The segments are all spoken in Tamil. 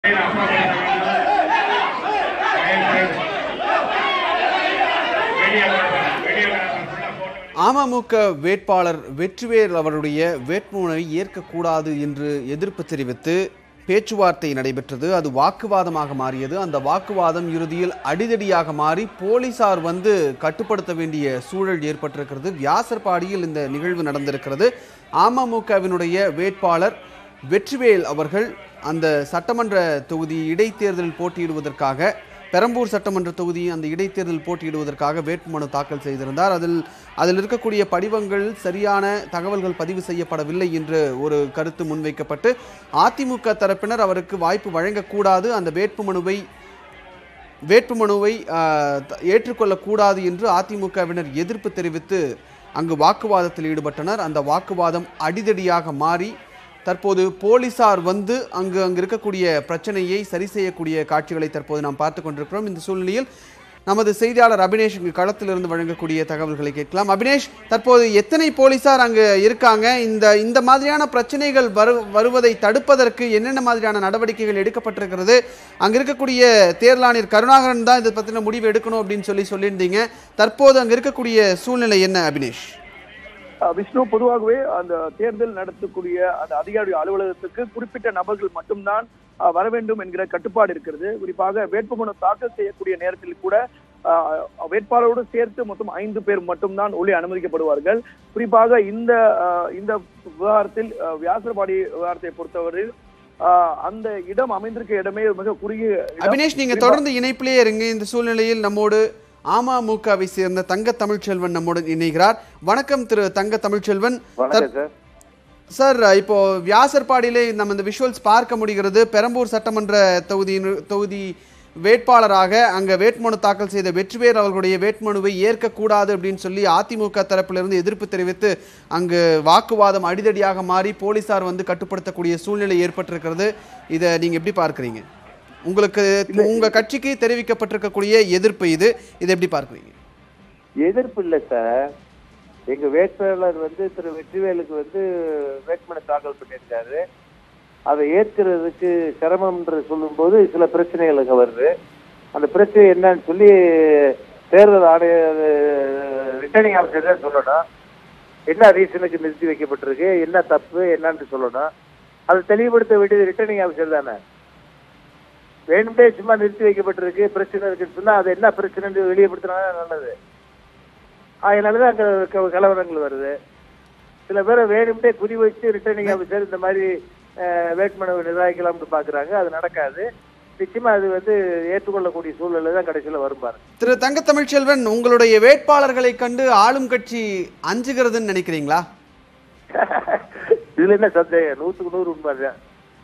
அமமுக வேட்பாளர் வெற்றிவேல் அவருடைய வேட்புமனுவை ஏற்கக்கூடாது என்று எதிர்ப்பு தெரிவித்து பேச்சுவார்த்தை நடைபெற்றது அது வாக்குவாதமாக மாறியது அந்த வாக்குவாதம் இறுதியில் அடிதடியாக மாறி போலீசார் வந்து கட்டுப்படுத்த வேண்டிய சூழல் ஏற்பட்டிருக்கிறது வியாசர்பாடியில் இந்த நிகழ்வு நடந்திருக்கிறது அமமுகவினுடைய வேட்பாளர் வெற்றிவேல் அவர்கள் அந்த சட்டமன்ற தொகுதி இடைத்தேர்தலில் போட்டியிடுவதற்காக பெரம்பூர் சட்டமன்ற தொகுதி அந்த இடைத்தேர்தல் போட்டியிடுவதற்காக வேட்புமனு தாக்கல் செய்திருந்தார் அதில் அதில் இருக்கக்கூடிய படிவங்கள் சரியான தகவல்கள் பதிவு செய்யப்படவில்லை என்று ஒரு கருத்து முன்வைக்கப்பட்டு அதிமுக தரப்பினர் அவருக்கு வாய்ப்பு வழங்கக்கூடாது அந்த வேட்புமனுவை வேட்புமனுவை ஆஹ், த- ஏற்றுக்கொள்ளக்கூடாது என்று அதிமுகவினர் எதிர்ப்பு தெரிவித்து அங்கு வாக்குவாதத்தில் ஈடுபட்டனர் அந்த வாக்குவாதம் அடிதடியாக மாறி தற்போது போலீசார் வந்து அங்கு அங்கு இருக்கக்கூடிய பிரச்சனையை சரி செய்யக்கூடிய காட்சிகளை தற்போது நாம் பார்த்து கொண்டிருக்கிறோம் இந்த சூழ்நிலையில் நமது செய்தியாளர் அபினேஷ் இங்கு களத்திலிருந்து வழங்கக்கூடிய தகவல்களை கேட்கலாம் அபினேஷ் தற்போது எத்தனை போலீசார் அங்கு இருக்காங்க இந்த இந்த மாதிரியான பிரச்சனைகள் வரு வருவதை தடுப்பதற்கு என்னென்ன மாதிரியான நடவடிக்கைகள் எடுக்கப்பட்டிருக்கிறது அங்க இருக்கக்கூடிய தேர்தல் ஆணையர் கருணாகரன் தான் இதை பற்றின முடிவு எடுக்கணும் அப்படின்னு சொல்லி சொல்லியிருந்தீங்க தற்போது அங்க இருக்கக்கூடிய சூழ்நிலை என்ன அபினேஷ் அஹ் விஷ்ணு பொதுவாகவே அந்த தேர்தல் நடத்தக்கூடிய அந்த அதிகாரி அலுவலகத்துக்கு குறிப்பிட்ட நபர்கள் மட்டும்தான் அஹ், வர வேண்டும் என்கிற கட்டுப்பாடு இருக்கிறது குறிப்பாக வேட்புமனு தாக்கல் செய்யக்கூடிய நேரத்தில் கூட அஹ், வேட்பாளரோடு சேர்த்து மொத்தம் ஐந்து பேர் மட்டும்தான் உள்ளே அனுமதிக்கப்படுவார்கள் குறிப்பாக இந்த அஹ், இந்த விவகாரத்தில் அஹ், வியாசர்பாடி விவகாரத்தை பொறுத்தவரையில் அஹ், அந்த இடம் அமைந்திருக்க இடமே மிக குறுகிய இடம். அபினேஷ் நீங்க தொடர்ந்து இணைப்பிலேயே இருங்க இந்த சூழ்நிலையில் நம்மோடு அமமுகவை சேர்ந்த தங்க தமிழ்ச்செல்வன் நம்முடன் இணைகிறார் வணக்கம் திரு தங்க தமிழ்ச்செல்வன் வணக்கம் சார் சார் இப்போ வியாசர்பாடியிலே நம்ம இந்த விஷுவல்ஸ் பார்க்க முடிகிறது பெரம்பூர் சட்டமன்ற தொகுதியின் தொகுதி வேட்பாளராக அங்க வேட்புமனு தாக்கல் செய்த வெற்றிவேல் அவர்களுடைய வேட்புமனுவை ஏற்கக்கூடாது அப்படின்னு சொல்லி அதிமுக தரப்பிலிருந்து எதிர்ப்பு தெரிவித்து அங்கு வாக்குவாதம் அடிதடியாக மாறி போலீசார் வந்து கட்டுப்படுத்தக்கூடிய சூழ்நிலை ஏற்பட்டிருக்கிறது இதை நீங்க எப்படி பார்க்கறீங்க உங்களுக்கு உங்க கட்சிக்கு தெரிவிக்கப்பட்டிருக்கக்கூடிய எதிர்ப்பு இது இதை எப்படி பார்க்கறீங்க எதிர்ப்பு இல்லை சார் எங்க வேட்பாளர் வந்து திரு வெற்றிவேலுக்கு வந்து வேட்புமனு தாக்கல் பண்ணியிருக்காரு அதை ஏற்கிறதுக்கு சிரமம்ன்ற சொல்லும்போது சில பிரச்சனைகள் அங்கே வருது அந்த பிரச்சனை என்னன்னு சொல்லி தேர்தல் ஆணைய ரிட்டர்னிங் ஆஃபீஸர் தான் சொல்லணும் என்ன ரீசனுக்கு நிறுத்தி வைக்கப்பட்டிருக்கு என்ன தப்பு என்னன்னு சொல்லணும் அதை தெளிவுபடுத்த வேண்டியது ரிட்டர்னிங் ஆஃபீஸர் தானே வேணும்டே சும்மா நிறுத்தி வைக்கப்பட்டிருக்கு பிரச்சனை இருக்குன்னு சொன்னா அது என்ன பிரச்சனைன்னு வெளியப்படுத்தினா நல்லது அதனாலதான் அங்க க- கலவரங்கள் வருது சில பேரை வேணும்டே குறி வச்சு ரிட்டர்னிங் ஆஃபீஸர் இந்த மாதிரி அஹ், வேட்புமனுவை நிர்வகிக்கலாம்னு பாக்குறாங்க அது நடக்காது நிச்சயமா அது வந்து ஏற்றுக்கொள்ளக்கூடிய சூழ்நிலை தான் கடைசியில வரும் பாருங்க திரு தங்க தமிழ்ச்செல்வன் உங்களுடைய வேட்பாளர்களை கண்டு ஆளும் கட்சி அஞ்சுகிறதுன்னு நினைக்கிறீங்களா இதுல என்ன சந்தேகம் நூத்துக்கு நூறு உண்மைதான்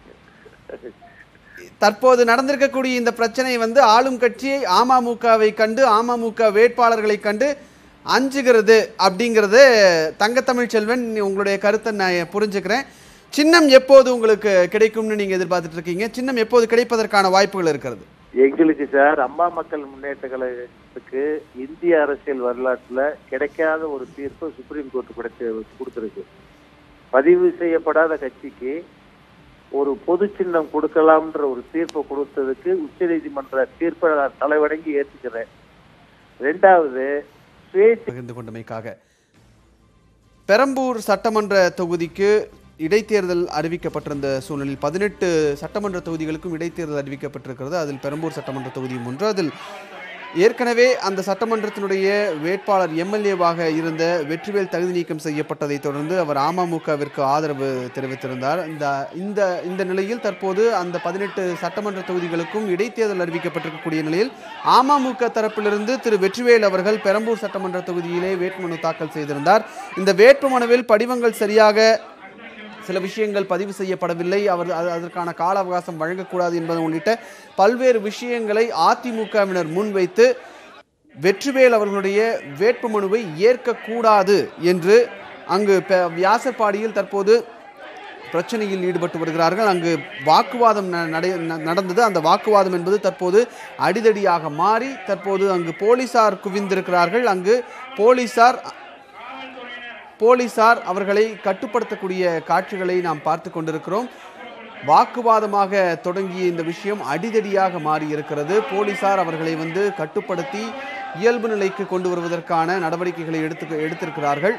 தற்போது நடந்திருக்கக்கூடிய இந்த பிரச்சனை வந்து ஆளும் கட்சியை அமமுகவை கண்டு அமமுக வேட்பாளர்களை கண்டு அஞ்சுகிறது அப்படிங்கிறது தங்கத்தமிழ் செல்வன் உங்களுடைய கருத்தை நான் புரிஞ்சுக்கிறேன் சின்னம் எப்போது உங்களுக்கு கிடைக்கும்னு நீங்க எதிர்பார்த்துட்டு இருக்கீங்க சின்னம் எப்போது கிடைப்பதற்கான வாய்ப்புகள் இருக்கிறது எங்களுக்கு சார் அம்மா மக்கள் முன்னேற்ற கழகத்துக்கு இந்திய அரசியல் வரலாற்றுல கிடைக்காத ஒரு தீர்ப்பு சுப்ரீம் கோர்ட் கிடைச்சு கொடுத்திருக்கு பதிவு செய்யப்படாத கட்சிக்கு ஒரு பொது சின்னம் கொடுக்கலாம்ன்ற ஒரு தீர்ப்பை கொடுத்ததுக்கு உச்சநீதிமன்ற தீர்ப்பை நான் தலைவணங்கி ஏற்றுக்கிறேன் ரெண்டாவது சுயேட்சை பகிர்ந்து கொண்டமைக்காக பெரம்பூர் சட்டமன்ற தொகுதிக்கு இடைத்தேர்தல் அறிவிக்கப்பட்டிருந்த சூழ்நிலையில் பதினெட்டு சட்டமன்ற தொகுதிகளுக்கும் இடைத்தேர்தல் அறிவிக்கப்பட்டிருக்கிறது அதில் பெரம்பூர் சட்டமன்ற தொகுதியும் ஒன்று அதில் ஏற்கனவே அந்த சட்டமன்றத்தினுடைய வேட்பாளர் எம்எல்ஏவாக இருந்த வெற்றிவேல் தகுதி நீக்கம் செய்யப்பட்டதைத் தொடர்ந்து அவர் அமமுகவிற்கு ஆதரவு தெரிவித்திருந்தார் இந்த இந்த இந்த நிலையில் தற்போது அந்த பதினெட்டு சட்டமன்ற தொகுதிகளுக்கும் இடைத்தேர்தல் அறிவிக்கப்பட்டிருக்கக்கூடிய நிலையில் அமமுக தரப்பிலிருந்து திரு வெற்றிவேல் அவர்கள் பெரம்பூர் சட்டமன்ற தொகுதியிலே வேட்புமனு தாக்கல் செய்திருந்தார் இந்த வேட்புமனுவில் படிவங்கள் சரியாக சில விஷயங்கள் பதிவு செய்யப்படவில்லை அவர் அது- அதற்கான கால அவகாசம் வழங்கக்கூடாது என்பது உள்ளிட்ட பல்வேறு விஷயங்களை அதிமுகவினர் முன்வைத்து வெற்றிவேல் அவர்களுடைய வேட்புமனுவை ஏற்கக்கூடாது என்று அங்கு பெ- வியாசர்பாடியில் தற்போது பிரச்சனையில் ஈடுபட்டு வருகிறார்கள் அங்கு வாக்குவாதம் ந- நடை- ந- நடந்தது அந்த வாக்குவாதம் என்பது தற்போது அடிதடியாக மாறி தற்போது அங்கு போலீசார் குவிந்திருக்கிறார்கள் அங்கு போலீசார் போலீசார் அவர்களை கட்டுப்படுத்தக்கூடிய காட்சிகளை நாம் பார்த்து கொண்டிருக்கிறோம் வாக்குவாதமாக தொடங்கிய இந்த விஷயம் அடிதடியாக மாறி இருக்கிறது போலீசார் அவர்களை வந்து கட்டுப்படுத்தி இயல்பு நிலைக்கு கொண்டு வருவதற்கான நடவடிக்கைகளை எடுத்து எடுத்திருக்கிறார்கள்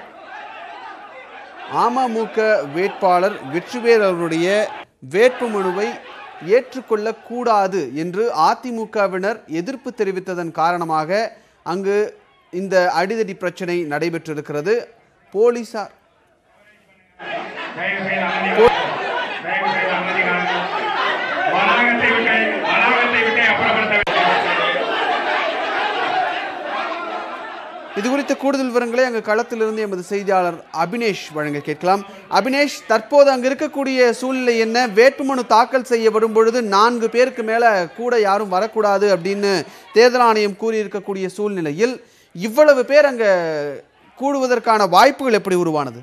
அமமுக வேட்பாளர் வெற்றிவேல் அவருடைய வேட்புமனுவை ஏற்றுக்கொள்ளக்கூடாது என்று அதிமுகவினர் எதிர்ப்பு தெரிவித்ததன் காரணமாக அங்கு இந்த அடிதடி பிரச்சனை நடைபெற்றிருக்கிறது போலீசார் தயவு செய்து அமைதியாக தயவு செய்து அமைதியாக வளாகத்தை விட்டு வளாகத்தை விட்டு அப்புறப்படுத்த வேண்டும். இது குறித்த கூடுதல் விவரங்களை அங்கு களத்திலிருந்து எமது செய்தியாளர் அபினேஷ் வழங்க கேட்கலாம் அபினேஷ் தற்போது அங்கு இருக்கக்கூடிய சூழ்நிலை என்ன வேட்புமனு தாக்கல் செய்யப்படும் பொழுது நான்கு பேருக்கு மேல கூட யாரும் வரக்கூடாது அப்படின்னு தேர்தல் ஆணையம் கூறியிருக்கக்கூடிய சூழ்நிலையில் இவ்வளவு பேர் அங்க கூடுவதற்கான வாய்ப்புகள் எப்படி உருவானது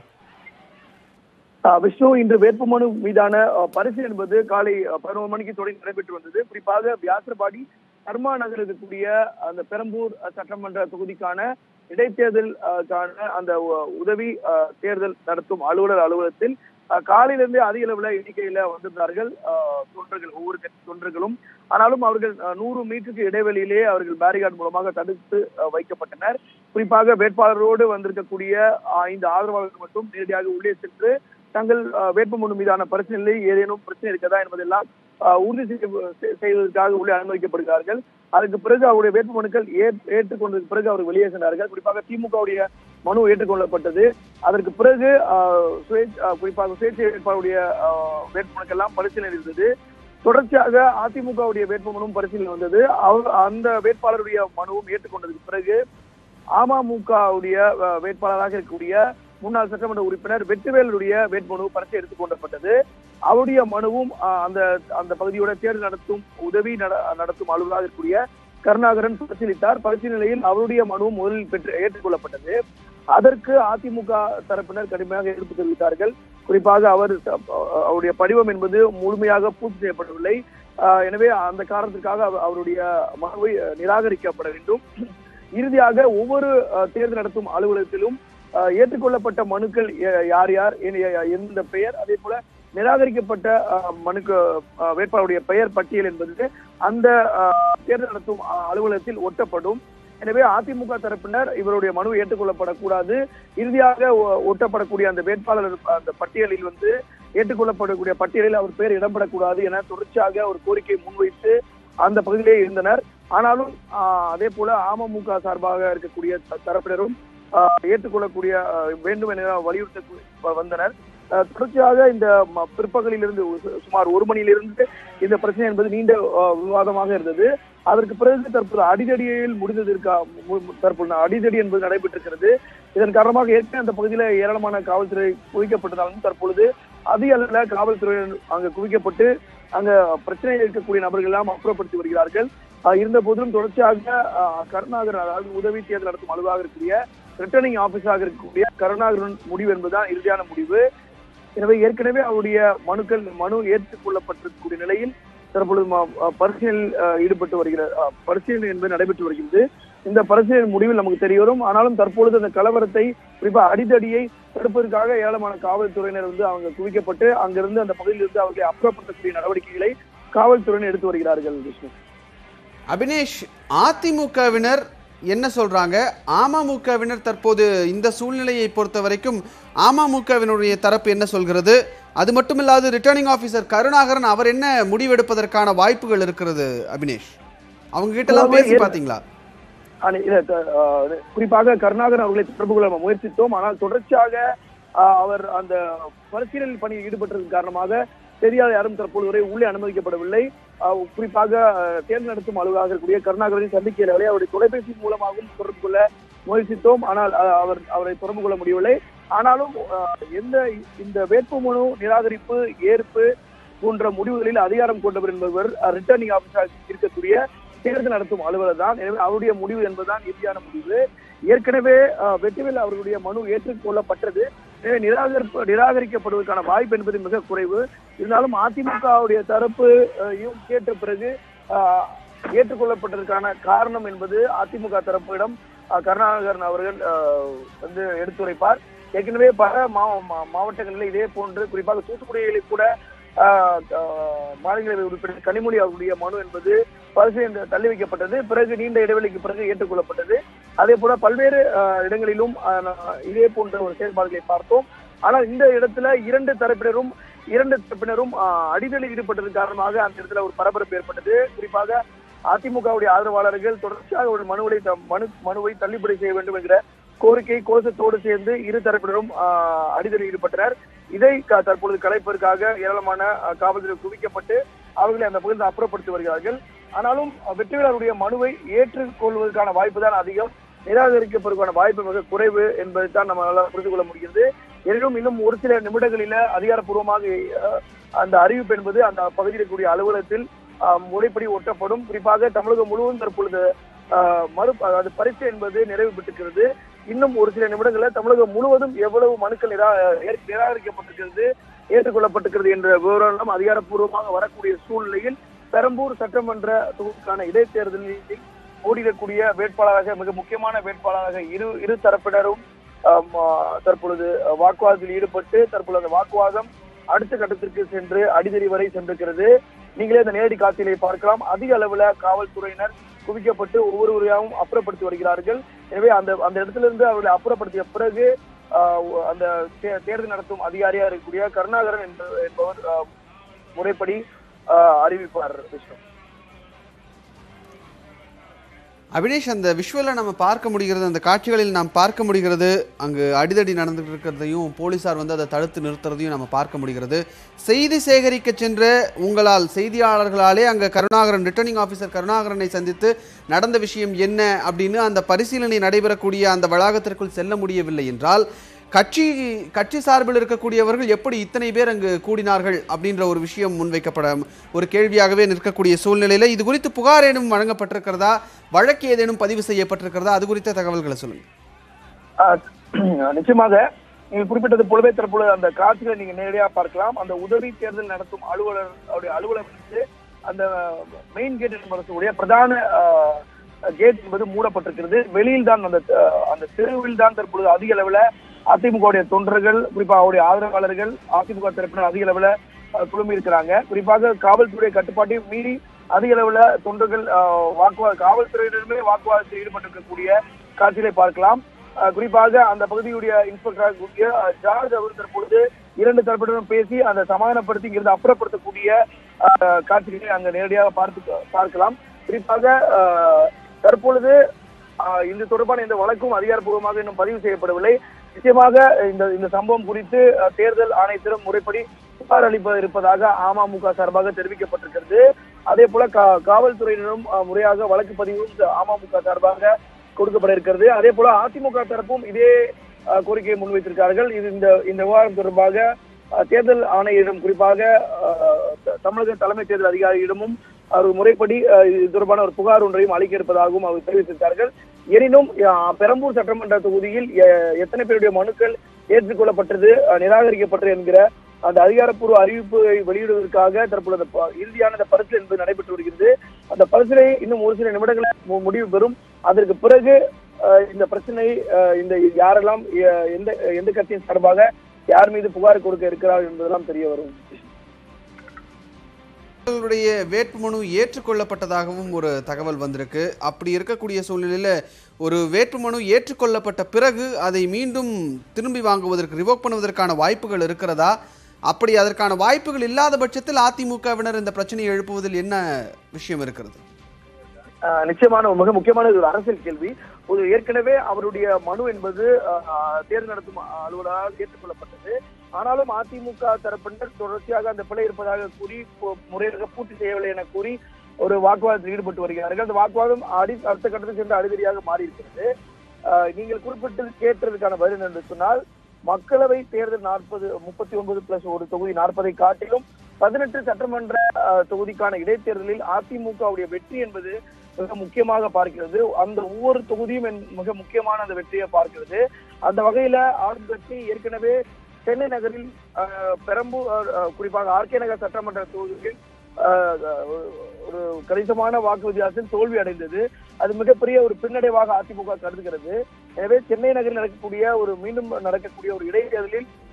ஆஹ் விஷ்ணு இன்று வேட்புமனு மீதான ஆஹ், பரிசீலனை என்பது காலை ஆஹ், பதினோரு மணிக்கு தொடங்கி நடைபெற்று வந்தது குறிப்பாக வியாசர்பாடி கர்மா நகர் இருக்கக்கூடிய அந்த பெரம்பூர் ஆஹ், சட்டமன்ற தொகுதிக்கான இடைத்தேர்தல் ஆஹ், கான அந்த உ- உதவி ஆஹ், தேர்தல் நடத்தும் அலுவலர் அலுவலகத்தில் ஆஹ், காலையிலிருந்தே அதிக அளவுல எண்ணிக்கையில வந்திருந்தார்கள் ஆஹ், தொண்டர்கள் ஒவ்வொரு கட்சி தொண்டர்களும் ஆனாலும் அவர்கள் ஆஹ், நூறு மீட்டருக்கு இடைவெளியிலேயே அவர்கள் பேரிகார்டு மூலமாக தடுத்து ஆஹ், வைக்கப்பட்டனர் குறிப்பாக வேட்பாளரோடு வந்திருக்கக்கூடிய ஐந்து ஆதரவாளர்கள் மட்டும் நேரடியாக உள்ளே சென்று தங்கள் அஹ், வேட்புமனு மீதான பிரச்சனையில் ஏதேனும் பிரச்சனை இருக்கிறதா என்பதெல்லாம் அஹ், உறுதி செய்ய- செ- செய்வதற்காக உள்ளே அனுமதிக்கப்படுகிறார்கள் அதற்கு பிறகு அவருடைய வேட்புமனுக்கள் ஏற்- ஏற்றுக்கொண்டதுக்கு பிறகு அவர் வெளியே சென்றார்கள் குறிப்பாக திமுகவுடைய மனு ஏற்றுக்கொள்ளப்பட்டது அதற்கு பிறகு அஹ், சுயேட்சை- அஹ், குறிப்பாக சுயேட்சை வேட்பாளருடைய அஹ், வேட்புமனுக்கள் எல்லாம் பரிசீலனை இருந்தது தொடர்ச்சியாக அதிமுகவுடைய வேட்புமனுவும் பரிசீலனை வந்தது அவர் அந்த வேட்பாளருடைய மனுவும் ஏற்றுக்கொண்டதுக்கு பிறகு அமமுகவுடைய அஹ், வேட்பாளராக இருக்கக்கூடிய முன்னாள் சட்டமன்ற உறுப்பினர் வெற்றிவேலுடைய வேட்புமனு பரிசை எடுத்துக் கொள்ளப்பட்டது அவருடைய மனுவும் அஹ், அந்த அந்த பகுதியோட தேர்தல் நடத்தும் உதவி நட- நடத்தும் அலுவலராக இருக்கக்கூடிய கருணாகரன் பரிசீலித்தார் பரிசீலனையில் அவருடைய மனுவும் முதலில் பெற்று ஏற்றுக்கொள்ளப்பட்டது அதற்கு அதிமுக தரப்பினர் கடுமையாக எதிர்ப்பு தெரிவித்தார்கள் குறிப்பாக அவர் அஹ், அவருடைய படிவம் என்பது முழுமையாக பூர்த்தி செய்யப்படவில்லை அஹ், எனவே அந்த காரணத்திற்காக அவ- அவருடைய மனுவை அஹ், நிராகரிக்கப்பட வேண்டும் இறுதியாக ஒவ்வொரு அஹ், தேர்தல் நடத்தும் அலுவலகத்திலும் அஹ், ஏற்றுக்கொள்ளப்பட்ட மனுக்கள் எ- யார் யார் எ- எந்த பெயர் அதே போல நிராகரிக்கப்பட்ட அஹ், மனுக்கு அஹ், வேட்பாளருடைய பெயர் பட்டியல் என்பது அந்த அஹ், தேர்தல் நடத்தும் அஹ், அலுவலகத்தில் ஒட்டப்படும் எனவே அதிமுக தரப்பினர் இவருடைய மனு ஏற்றுக்கொள்ளப்படக்கூடாது இறுதியாக ஒ- ஒட்டப்படக்கூடிய அந்த வேட்பாளர் அந்த பட்டியலில் வந்து ஏற்றுக்கொள்ளப்படக்கூடிய பட்டியலில் அவர் பெயர் இடம்பெறக்கூடாது என தொடர்ச்சியாக ஒரு கோரிக்கை முன்வைத்து அந்த பகுதியிலே இருந்தனர் ஆனாலும் ஆஹ், அதே போல அமமுக சார்பாக இருக்கக்கூடிய த- தரப்பினரும் ஆஹ், ஏற்றுக்கொள்ளக்கூடிய ஆஹ், வேண்டும் என வலியுறுத்த கு- வந்தனர் ஆஹ், தொடர்ச்சியாக இந்த ம- பிற்பகலிலிருந்து சு- சுமார் ஒரு மணியிலிருந்து இந்த பிரச்சனை என்பது நீண்ட ஆஹ், விவாதமாக இருந்தது அதற்கு பிறகு தற்போது அடிதடியில் முடிந்ததற்கு மு- மு- தற்போது அடிதடி என்பது நடைபெற்றிருக்கிறது இதன் காரணமாக ஏற்கனவே அந்த பகுதியில் ஏராளமான காவல்துறை குவிக்கப்பட்டதாலும் தற்பொழுது அதிக அளவில் காவல்துறையினர் அங்கு குவிக்கப்பட்டு அங்க பிரச்சனையில் இருக்கக்கூடிய நபர்கள் எல்லாம் அப்புறப்படுத்தி வருகிறார்கள் ஆஹ் இருந்த போதிலும் தொடர்ச்சியாக ஆஹ், கருணாகரன் அதாவது உதவி தேர்தல் நடத்தும் அலுவலாக இருக்கக்கூடிய ரிட்டர்னிங் ஆபீஸாக இருக்கக்கூடிய கருணாகரன் முடிவு என்பதுதான் இறுதியான முடிவு எனவே ஏற்கனவே அவருடைய மனுக்கள் மனு ஏற்றுக்கொள்ளப்பட்டிருக்கக்கூடிய நிலையில் தற்பொழுது ம- அஹ், பரிசீலனையில் அஹ், ஈடுபட்டு வருகிறது அஹ், பரிசீலனை என்பது நடைபெற்று வருகிறது இந்த பரிசீலனை முடிவில் நமக்கு தெரிய வரும் ஆனாலும் தற்பொழுது அந்த கலவரத்தை குறிப்பாக அடிதடியை தடுப்பதற்காக ஏராளமான காவல்துறையினர் வந்து அவங்க குவிக்கப்பட்டு அங்கிருந்து அந்த பகுதியிலிருந்து அவர்களை அப்புறப்படுத்தக்கூடிய நடவடிக்கைகளை காவல்துறையினர் எடுத்து வருகிறார்கள் விஷ்ணு அபினேஷ் அதிமுகவினர் என்ன சொல்றாங்க அமமுகவினர் தற்போது இந்த சூழ்நிலையை பொறுத்த வரைக்கும் அமமுகவினுடைய தரப்பு என்ன சொல்கிறது அது மட்டுமில்லாது ரிட்டர்னிங் ஆபீசர் கருணாகரன் அவர் என்ன முடிவெடுப்பதற்கான வாய்ப்புகள் இருக்கிறது அபினேஷ் அவங்க கிட்ட எல்லாம் பேசி பாத்தீங்களா ஆனா, இல்ல, த- ஆஹ், குறிப்பாக கருணாகரன் அவர்களை தொடர்பு கொள்ள நம்ம முயற்சித்தோம் ஆனால் தொடர்ச்சியாக ஆஹ், அவர் அந்த பரிசீலனை பணியில் ஈடுபட்டதன் காரணமாக தெரியாத யாரும் தற்போது வரை உள்ளே அனுமதிக்கப்படவில்லை ஆஹ், குறிப்பாக ஆஹ், தேர்தல் நடத்தும் அலுவலாக இருக்கக்கூடிய கருணாகரனை சந்திக்கவில்லை அவருடைய தொலைபேசி மூலமாகவும் தொடர்பு கொள்ள முயற்சித்தோம் ஆனால் ஆஹ், அவர் அவரை தொடர்பு கொள்ள முடியவில்லை ஆனாலும் ஆஹ், எந்த இந்த வேட்புமனு நிராகரிப்பு ஏற்பு போன்ற முடிவுகளில் அதிகாரம் கொண்டவர் என்பவர் ரிட்டர்னிங் ஆபீஸாக இருக்கக்கூடிய தேர்தல் நடத்தும் அலுவலர் தான் எனவே அவருடைய முடிவு என்பதுதான் இறுதியான முடிவு ஏற்கனவே அஹ், வெற்றிவேல் அவர்களுடைய மனு ஏற்றுக்கொள்ளப்பட்டது எனவே நிராகரிப்பு நிராகரிக்கப்படுவதற்கான வாய்ப்பு என்பது மிக குறைவு இருந்தாலும் அதிமுகவுடைய தரப்பு அஹ், யும் கேட்ட பிறகு அஹ், ஏற்றுக்கொள்ளப்பட்டதற்கான காரணம் என்பது அதிமுக தரப்பிடம் அஹ், கருணாகரன் அவர்கள் அஹ், வந்து எடுத்துரைப்பார் ஏற்கனவே பல மா- மா- மாவட்டங்களில் இதே போன்று குறிப்பாக தூத்துக்குடியில் கூட ஆஹ், ஆஹ், மாநிலங்களவை உறுப்பினர் கனிமொழி அவருடைய மனு என்பது பரிசீலனை தள்ளி வைக்கப்பட்டது பிறகு நீண்ட இடைவெளிக்கு பிறகு ஏற்றுக்கொள்ளப்பட்டது அதே போல பல்வேறு ஆஹ், இடங்களிலும் ஆஹ், நா- இதே போன்ற ஒரு செயல்பாடுகளை பார்த்தோம் ஆனால் இந்த இடத்துல இரண்டு தரப்பினரும் இரண்டு தரப்பினரும் ஆஹ், அடிதலில் ஈடுபட்டதன் காரணமாக அந்த இடத்துல ஒரு பரபரப்பு ஏற்பட்டது குறிப்பாக அதிமுகவுடைய ஆதரவாளர்கள் தொடர்ச்சியாக ஒரு மனுவை த- மனு மனுவை தள்ளுபடி செய்ய வேண்டும் என்கிற கோரிக்கை கோஷத்தோடு சேர்ந்து இரு தரப்பினரும் ஆஹ், அடிதலில் ஈடுபட்டனர் இதை க- தற்பொழுது கலைப்பதற்காக ஏராளமான ஆஹ், காவல்துறை குவிக்கப்பட்டு அவர்களை அந்த பகுதியில் அப்புறப்படுத்தி வருகிறார்கள் ஆனாலும் அஹ், வெற்றிவேலருடைய மனுவை ஏற்றுக்கொள்வதற்கான வாய்ப்பு தான் அதிகம் நிராகரிக்கப்படுவதற்கான வாய்ப்பு மிக குறைவு என்பதை தான் நம்மளால புரிந்து கொள்ள முடிகிறது எனினும் இன்னும் ஒரு சில நிமிடங்களில அதிகாரப்பூர்வமாக அஹ், அந்த அறிவிப்பு என்பது அந்த பகுதியில் இருக்கக்கூடிய அலுவலகத்தில் அஹ், முறைப்படி ஒட்டப்படும் குறிப்பாக தமிழகம் முழுவதும் தற்பொழுது அஹ், மறு அதாவது பரீட்சை என்பது நிறைவு பெற்றிருக்கிறது இன்னும் ஒரு சில நிமிடங்களில் தமிழகம் முழுவதும் எவ்வளவு மனுக்கள் நிரா ஏற்- நிராகரிக்கப்பட்டிருக்கிறது ஏற்றுக்கொள்ளப்பட்டிருக்கிறது என்ற விவரம் அதிகாரப்பூர்வமாக வரக்கூடிய சூழ்நிலையில் பெரம்பூர் சட்டமன்ற தொகுதிக்கான இடைத்தேர்தலில் போட்டியிடக்கூடிய வேட்பாளராக மிக முக்கியமான வேட்பாளராக இரு இரு தரப்பினரும் ஆம், ஆ, தற்பொழுது வாக்குவாதத்தில் ஈடுபட்டு தற்பொழுது அந்த வாக்குவாதம் அடுத்த கட்டத்திற்கு சென்று அடிதறி வரை சென்றிருக்கிறது நீங்களே இந்த நேரடி காட்சிகளை பார்க்கலாம் அதிக அளவுல காவல்துறையினர் குவிக்கப்பட்டு ஒவ்வொருவரையாகவும் அப்புறப்படுத்தி வருகிறார்கள் எனவே அந்த அந்த இடத்துல இருந்து அவர்களை அப்புறப்படுத்திய பிறகு ஆ, அந்த தே- தேர்தல் நடத்தும் அதிகாரியா இருக்கக்கூடிய கருணாகரன் என்ப- என்பவர் ஆ, முறைப்படி ஆ, அறிவிப்பார் விஷ்ணு அபினேஷ் அந்த விஷுவலை நம்ம பார்க்க முடிகிறது அந்த காட்சிகளில் நாம் பார்க்க முடிகிறது அங்கு அடிதடி நடந்துட்டு இருக்கிறதையும் போலீசார் வந்து அதை தடுத்து நிறுத்துறதையும் நம்ம பார்க்க முடிகிறது செய்தி சேகரிக்க சென்ற உங்களால் செய்தியாளர்களாலே அங்கே கருணாகரன் ரிட்டர்னிங் ஆஃபீஸர் கருணாகரனை சந்தித்து நடந்த விஷயம் என்ன அப்படின்னு அந்த பரிசீலனை நடைபெறக்கூடிய அந்த வளாகத்திற்குள் செல்ல முடியவில்லை என்றால் கட்சி கட்சி சார்பில் இருக்கக்கூடியவர்கள் எப்படி இத்தனை பேர் அங்கு கூடினார்கள் அப்படின்ற ஒரு விஷயம் முன்வைக்கப்பட ஒரு கேள்வியாகவே நிற்கக்கூடிய சூழ்நிலையில இது குறித்து புகார் ஏதும் வழங்கப்பட்டிருக்கிறதா வழக்கு ஏதேனும் பதிவு செய்யப்பட்டிருக்கிறதா அது குறித்த தகவல்களை சொல்லுங்க ஆஹ் நிச்சயமாக நீங்கள் குறிப்பிட்டது போலவே தற்பொழுது அந்த காட்சிகளை நீங்க நேரடியாக பார்க்கலாம் அந்த உதவி தேர்தல் நடத்தும் அலுவலர் அவருடைய அலுவலர் வந்து அந்த மெயின் கேட் என்று சொல்லக்கூடிய பிரதான கேட் என்பது மூடப்பட்டிருக்கிறது வெளியில் தான் அந்த ஆஹ், அந்த தெருவில் தான் தற்பொழுது அதிக அளவுல அதிமுகவுடைய தொண்டர்கள் குறிப்பாக அவருடைய ஆதரவாளர்கள் அதிமுக தரப்பினர் அதிக அளவுல ஆஹ், குழுமி இருக்கிறாங்க குறிப்பாக காவல்துறை கட்டுப்பாட்டை மீறி அதிக அளவுல தொண்டர்கள் ஆஹ், வாக்குவாத காவல்துறையினருமே வாக்குவாதத்தில் ஈடுபட்டிருக்கக்கூடிய காட்சிகளை பார்க்கலாம் ஆஹ், குறிப்பாக அந்த பகுதியுடைய இன்ஸ்பெக்டராக கூடிய ஆஹ், ஜார்ஜ் அவர் தற்பொழுது இரண்டு தரப்பினரும் பேசி அந்த சமாதானப்படுத்தி இங்கிருந்து அப்புறப்படுத்தக்கூடிய ஆஹ், காட்சிகளை அங்க நேரடியாக பார்த்து பார்க்கலாம் குறிப்பாக ஆஹ், தற்பொழுது ஆஹ், இது தொடர்பான இந்த வழக்கும் அதிகாரப்பூர்வமாக இன்னும் பதிவு செய்யப்படவில்லை நிச்சயமாக இந்த இந்த சம்பவம் குறித்து ஆஹ், தேர்தல் ஆணையத்திடம் முறைப்படி புகார் அளிப்ப இருப்பதாக அமமுக சார்பாக தெரிவிக்கப்பட்டிருக்கிறது அதே போல கா- காவல்துறையினரும் ஆஹ், முறையாக வழக்கு பதிவும் அமமுக சார்பாக கொடுக்கப்பட இருக்கிறது அதே போல அதிமுக தரப்பும் இதே ஆஹ், கோரிக்கையை முன்வைத்திருக்கார்கள் இது இந்த இந்த விவகாரம் தொடர்பாக ஆஹ், தேர்தல் ஆணையரிடம் குறிப்பாக ஆஹ், த- தமிழக தலைமை தேர்தல் அதிகாரியிடமும் அவர் முறைப்படி ஆஹ், இது தொடர்பான ஒரு புகார் ஒன்றையும் அளிக்க இருப்பதாகவும் அவர் தெரிவித்திருக்கார்கள் எனினும் ஆஹ், பெரம்பூர் சட்டமன்ற தொகுதியில் எ- எத்தனை பேருடைய மனுக்கள் ஏற்றுக்கொள்ளப்பட்டது ஆஹ், நிராகரிக்கப்பட்டது என்கிற அந்த அதிகாரப்பூர்வ அறிவிப்பை வெளியிடுவதற்காக தற்பொழுது அந்த ப- இறுதியான அந்த பரிசீலனை என்பது நடைபெற்று வருகிறது அந்த பரிசீலனை இன்னும் ஒரு சில நிமிடங்களில் மு- முடிவு பெறும் அதற்கு பிறகு ஆஹ், இந்த பிரச்சனை ஆஹ், இந்த யாரெல்லாம் எ- எந்த எந்த கட்சியின் சார்பாக யார் மீது புகார் கொடுக்க இருக்கிறார் என்பதெல்லாம் தெரிய வரும் அவர்களுடைய வேட்புமனு ஏற்றுக்கொள்ளப்பட்டதாகவும் ஒரு தகவல் வந்திருக்கு அப்படி இருக்கக்கூடிய சூழ்நிலையில் ஒரு வேட்புமனு ஏற்றுக்கொள்ளப்பட்ட பிறகு அதை மீண்டும் திரும்பி வாங்குவதற்கு ரிவோக் பண்ணுவதற்கான வாய்ப்புகள் இருக்கிறதா அப்படி அதற்கான வாய்ப்புகள் இல்லாத பட்சத்தில் அதிமுகவினர் இந்த பிரச்சனையை எழுப்புவதில் என்ன விஷயம் இருக்கிறது ஆஹ் நிச்சயமான ஒரு மிக முக்கியமான இது ஒரு அரசியல் கேள்வி ஒரு ஏற்கனவே அவருடைய மனு என்பது ஆஹ், தேர்தல் நடத்தும் அலுவலரால் ஏற்றுக்கொள்ளப்பட்டது ஆனாலும் அதிமுக தரப்பினர் தொடர்ச்சியாக அந்த பிழை இருப்பதாக கூறி பு- முறையாக பூர்த்தி செய்யவில்லை என கூறி ஒரு வாக்குவாதத்தில் ஈடுபட்டு வருகிறார்கள் அந்த வாக்குவாதம் அடி அடுத்த கட்டத்தில் சென்று அடிதடியாக மாறி இருக்கிறது ஆஹ், நீங்கள் குறிப்பிட்டு கேட்டதற்கான பதில் என்று சொன்னால் மக்களவை தேர்தல் நாற்பது முப்பத்தி ஒன்பது பிளஸ் ஒரு தொகுதி நாற்பதை காட்டிலும் பதினெட்டு சட்டமன்ற ஆஹ், தொகுதிக்கான இடைத்தேர்தலில் அதிமுகவுடைய வெற்றி என்பது மிக முக்கியமாக பார்க்கிறது அந்த ஒவ்வொரு தொகுதியும் என் மிக முக்கியமான அந்த வெற்றியை பார்க்கிறது அந்த வகையில ஆளும் கட்சி ஏற்கனவே சென்னை நகரில் ஆஹ், பெரம்பூர் ஆஹ், குறிப்பாக ஆர்கே நகர் சட்டமன்ற தொகுதியில் ஆஹ், ஒரு- ஒரு கணிசமான வாக்கு வித்தியாசத்தில் தோல்வி அடைந்தது அது மிகப்பெரிய ஒரு பின்னடைவாக அதிமுக கருதுகிறது எனவே சென்னை நகரில் நடக்கக்கூடிய ஒரு மீண்டும் நடக்கக்கூடிய ஒரு இடைத்தேர்தலில்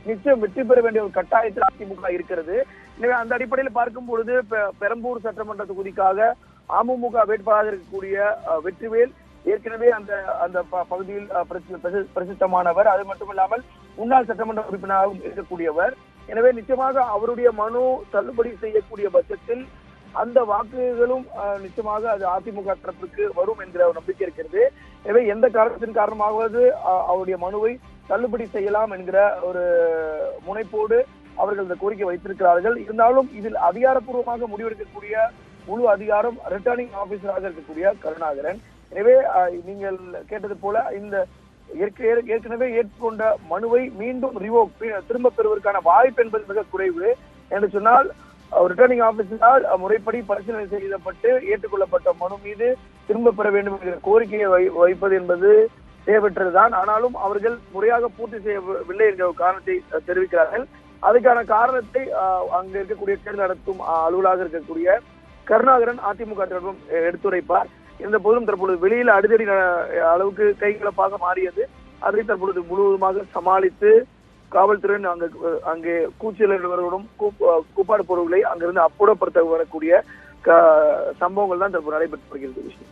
நிச்சயம் வெற்றி பெற வேண்டிய ஒரு கட்டாயத்தில் அதிமுக இருக்கிறது எனவே அந்த அடிப்படையில் பார்க்கும் பொழுது பெ- பெரம்பூர் சட்டமன்ற தொகுதிக்காக அமமுக வேட்பாளராக இருக்கக்கூடிய அஹ், வெற்றிவேல் ஏற்கனவே அந்த அந்த ப- பகுதியில் அஹ், பிரசி- பிரசி- பிரசித்தமானவர் அது மட்டுமில்லாமல் முன்னாள் சட்டமன்ற உறுப்பினராகவும் இருக்கக்கூடியவர் எனவே நிச்சயமாக அவருடைய மனு தள்ளுபடி செய்யக்கூடிய பட்சத்தில் அந்த வாக்குகளும் அஹ், நிச்சயமாக அது அதிமுக தரப்புக்கு வரும் என்கிற ஒரு நம்பிக்கை இருக்கிறது எனவே எந்த காரணத்தின் காரணமாவது அஹ், அவருடைய மனுவை தள்ளுபடி செய்யலாம் என்கிற ஒரு முனைப்போடு அவர்கள் இந்த கோரிக்கை வைத்திருக்கிறார்கள் இருந்தாலும் இதில் அதிகாரப்பூர்வமாக முடிவெடுக்கக்கூடிய முழு அதிகாரம் ரிட்டர்னிங் ஆபீசராக இருக்கக்கூடிய கருணாகரன் எனவே அஹ், நீங்கள் கேட்டது போல இந்த ஏற்க- ஏற்கனவே ஏற்றுக்கொண்ட மனுவை மீண்டும் ரிவோக் திரும்ப பெறுவதற்கான வாய்ப்பு என்பது மிக குறைவு என்று சொன்னால் ரிட்டர்னிங் ஆபீசரால் முறைப்படி பரிசீலனை செய்யப்பட்டு ஏற்றுக்கொள்ளப்பட்ட மனு மீது திரும்ப பெற வேண்டும் என்கிற கோரிக்கையை வை- வைப்பது என்பது தேவையற்றதுதான் ஆனாலும் அவர்கள் முறையாக பூர்த்தி செய்யவில்லை என்கிற ஒரு காரணத்தை அஹ், தெரிவிக்கிறார்கள் அதுக்கான காரணத்தை அஹ், அங்க இருக்கக்கூடிய தேர்தல் நடத்தும் அஹ், அலுவலாக இருக்கக்கூடிய கருணாகரன் அதிமுக தரப்பிடம் எடுத்துரைப்பார் இருந்த போதும் தற்பொழுது வெளியில அடிதடி ந- அளவுக்கு கைகலப்பாக மாறியது அதை தற்பொழுது முழுவதுமாக சமாளித்து காவல்துறையின் அங்க அங்கே கூச்சலர்களும் கூப்பாடு பொருட்களை அங்கிருந்து அப்புறப்படுத்த வரக்கூடிய க- சம்பவங்கள் தான் தற்போது நடைபெற்று வருகிறது விஷ்ணு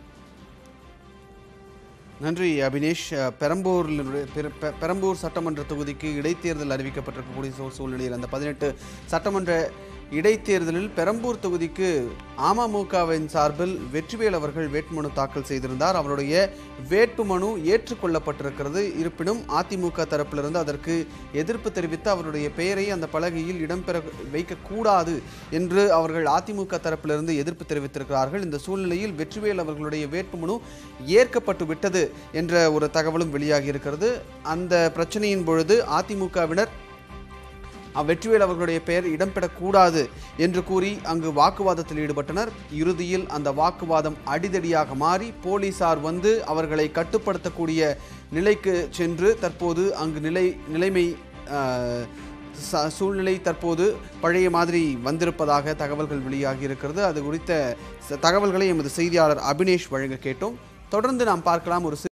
நன்றி அபினேஷ் அஹ், பெரம்பூரில் பெர- பெ- பெரம்பூர் சட்டமன்ற தொகுதிக்கு இடைத்தேர்தல் அறிவிக்கப்பட்டிருக்கக்கூடிய சூழ்- சூழ்நிலையில் அந்த பதினெட்டு சட்டமன்ற இடைத்தேர்தலில் பெரம்பூர் தொகுதிக்கு அமமுகவின் சார்பில் வெற்றிவேல் அவர்கள் வேட்புமனு தாக்கல் செய்திருந்தார் அவருடைய வேட்புமனு ஏற்றுக்கொள்ளப்பட்டிருக்கிறது இருப்பினும் அதிமுக தரப்பிலிருந்து அதற்கு எதிர்ப்பு தெரிவித்து அவருடைய பெயரை அந்த பலகையில் இடம்பெற வைக்கக்கூடாது என்று அவர்கள் அதிமுக தரப்பிலிருந்து எதிர்ப்பு தெரிவித்திருக்கிறார்கள் இந்த சூழ்நிலையில் வெற்றிவேல் அவர்களுடைய வேட்புமனு ஏற்கப்பட்டு விட்டது என்ற ஒரு தகவலும் வெளியாகி இருக்கிறது அந்த பிரச்சனையின் பொழுது அதிமுகவினர் அஹ், வெற்றிவேல் அவர்களுடைய பெயர் இடம்பெறக்கூடாது என்று கூறி அங்கு வாக்குவாதத்தில் ஈடுபட்டனர் இறுதியில் அந்த வாக்குவாதம் அடிதடியாக மாறி போலீசார் வந்து அவர்களை கட்டுப்படுத்தக்கூடிய நிலைக்கு சென்று தற்போது அங்கு நிலை நிலைமை அஹ், ச- சூழ்நிலை தற்போது பழைய மாதிரி வந்திருப்பதாக தகவல்கள் வெளியாகி இருக்கிறது அது குறித்த ச- தகவல்களை எமது செய்தியாளர் அபினேஷ் வழங்க கேட்டோம் தொடர்ந்து நாம் பார்க்கலாம் ஒரு சிறு